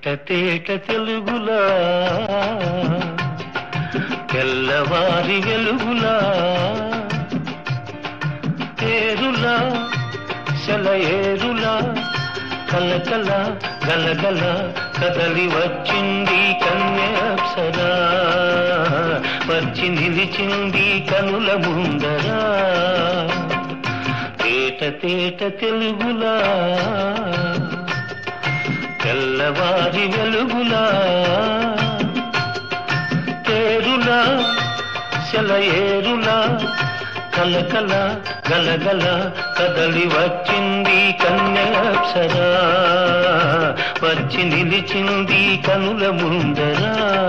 తేట తేట తెలుగులా తెల్లవారి వెలుగులా ఏరులా సెలయేరులా కలకల గలగల కదలి వచ్చింది కన్యాప్సరా వచ్చి నిలిచింది కనుల ముందరా తేట తేట తెలుగులా తెల్లవారి వెలుగులా తేరులా సెలయేరులా కలకల గలగల కదలి వచ్చింది కన్యాప్సరా వచ్చి నిలిచింది కనుల ముందరా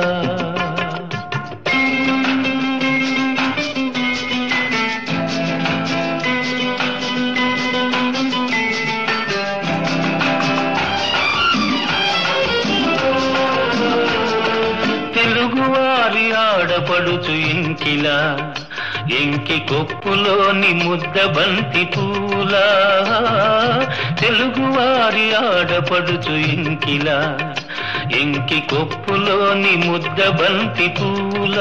తెలుగువారి ఆడపడుచు ఇంకిలా ఎంకి కొప్పులోని ముద్ద బంతి పూల తెలుగువారి ఆడపడుచు ఇంకిలా ఎంకి కొప్పులోని ముద్ద బంతి పూల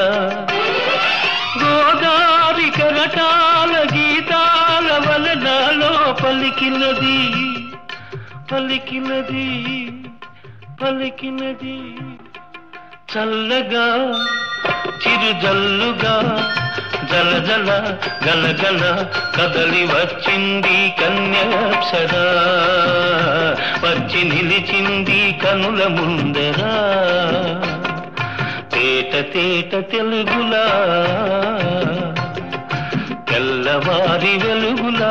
గోదారి కరటాల గీతాల వలనాలో పలికినది పలికినది పలికినది చల్లగా చిరుజల్లుగా జల జల గలగల కదలి వచ్చింది కన్యాప్సరా వచ్చి నిలిచింది కనుల ముందరా తేట తేట తెలుగులా తెల్లవారి వెలుగులా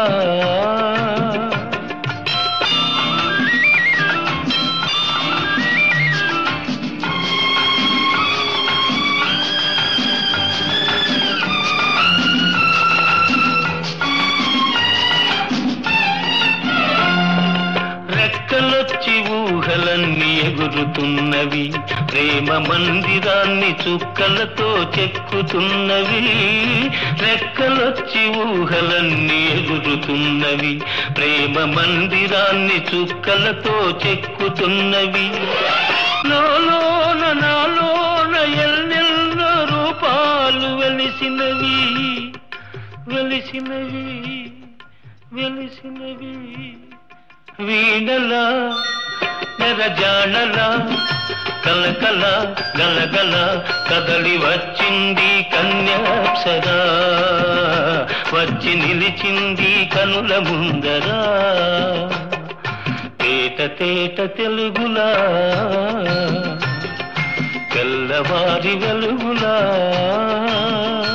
రెక్కలొచ్చి ఊహలన్నీ ఎగురుతున్నవి ప్రేమ మందిరాన్ని చుక్కలతో చెక్కుతున్నవి రెక్కలొచ్చి ఊహలన్నీ ఎగురుతున్నవి ప్రేమ మందిరాన్ని చుక్కలతో చెక్కుతున్నవి లోన నాలోన ఎల్లెల్లో రూపాలు వెలిసినవి వెలిసినవి వెలిసినవి వీణలా నెరజాడలా కలకల గలగల కదలి వచ్చింది కన్యాప్సరా వచ్చి నిలిచింది కనుల ముందరా తేట తేట తెలుగులా తెల్లవారి వెలుగులా